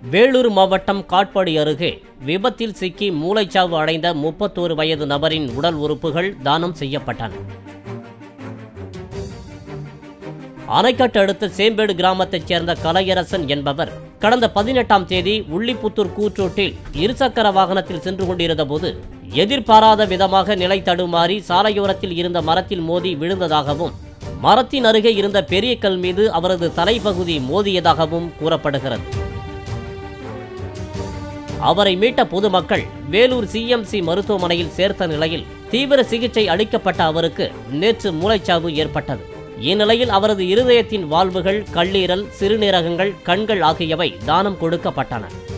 வேலூர் மாவட்டம் காட்பாடி அருகே விபத்தில் சிக்கி மூளைச்சாவு அடைந்த முப்பத்தோரு வயது நபரின் உடல் உறுப்புகள் தானம் செய்யப்பட்டன அணைக்கட்டு அடுத்த சேம்பேடு கிராமத்தைச் சேர்ந்த கலையரசன் என்பவர் கடந்த பதினெட்டாம் தேதி உள்ளிப்புத்தூர் கூற்றோட்டில் இருசக்கர வாகனத்தில் சென்று கொண்டிருந்த போது எதிர்பாராத விதமாக நிலை தடுமாறி சாலையோரத்தில் இருந்த மரத்தில் மோதி விழுந்ததாகவும் மரத்தின் அருகே இருந்த பெரிய கல் மீது அவரது தலைப்பகுதி மோதியதாகவும் கூறப்படுகிறது அவரை மீட்ட பொதுமக்கள் வேலூர் சிஎம்சி மருத்துவமனையில் சேர்த்த நிலையில் தீவிர சிகிச்சை அளிக்கப்பட்ட அவருக்கு நேற்று மூளைச்சாவு ஏற்பட்டது இந்நிலையில் அவரது இருதயத்தின் வால்வுகள் கல்லீரல் சிறுநீரகங்கள் கண்கள் ஆகியவை தானம் கொடுக்கப்பட்டன